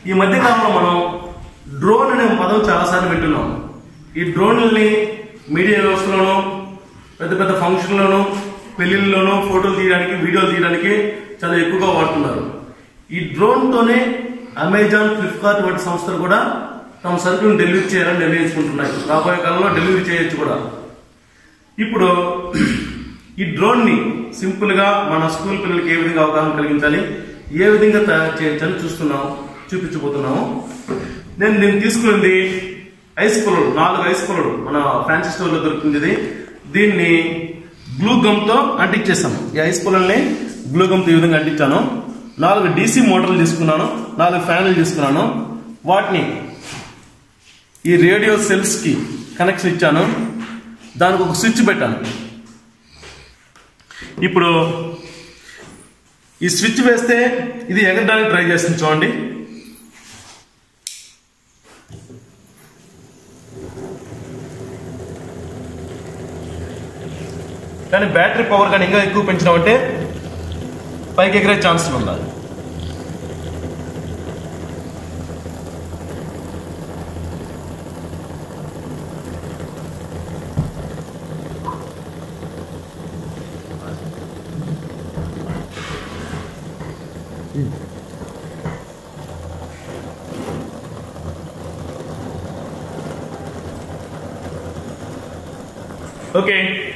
ఈ మధ్య కాలంలో మనం డ్రోన్ అనే పదం చాలాసార్లు వింటున్నాం ఈ డ్రోన్లని మీడియా వ్యవస్థలోనూ పెద్ద పెద్ద ఫంక్షన్లోనూ పెళ్లిళ్ళలోనూ ఫోటోలు తీయడానికి వీడియోలు తీయడానికి చాలా ఎక్కువగా వాడుతున్నారు ఈ డ్రోన్తోనే అమెజాన్ ఫ్లిప్కార్ట్ వంటి సంస్థలు కూడా తమ సరుకులను డెలివరీ చేయాలని నిర్ణయించుకుంటున్నాయి రాబోయే కాలంలో డెలివరీ చేయొచ్చు కూడా ఇప్పుడు ఈ డ్రోన్ ని సింపుల్ గా మన స్కూల్ పిల్లలకి ఏ విధంగా అవగాహన కలిగించాలి ఏ విధంగా తయారు చేయొచ్చని చూస్తున్నాం చూపించబోతున్నాము నేను నేను తీసుకున్నది ఐస్ పొలడు నాలుగు ఐస్ పొలడు మన ఫ్యాన్సీ స్టోర్ లో దొరుకుతుంది ఇది దీన్ని గ్లూ గమ్ తో అంటించేసాను ఈ ఐస్ పొలల్ని గ్లూ గమ్ తో ఈ విధంగా అంటించాను నాలుగు డీసీ మోటార్లు తీసుకున్నాను నాలుగు ఫ్యాన్లు తీసుకున్నాను వాటిని ఈ రేడియో సెల్స్ కి కనెక్షన్ ఇచ్చాను దానికి ఒక స్విచ్ పెట్టాను ఇప్పుడు ఈ స్విచ్ వేస్తే ఇది ఎగరడానికి ట్రై చేస్తుంది చూడండి కానీ బ్యాటరీ పవర్ కానీ ఇంకా ఎక్కువ పెంచినామంటే పైకి ఎగిరే ఛాన్స్ ఉండాలి ఓకే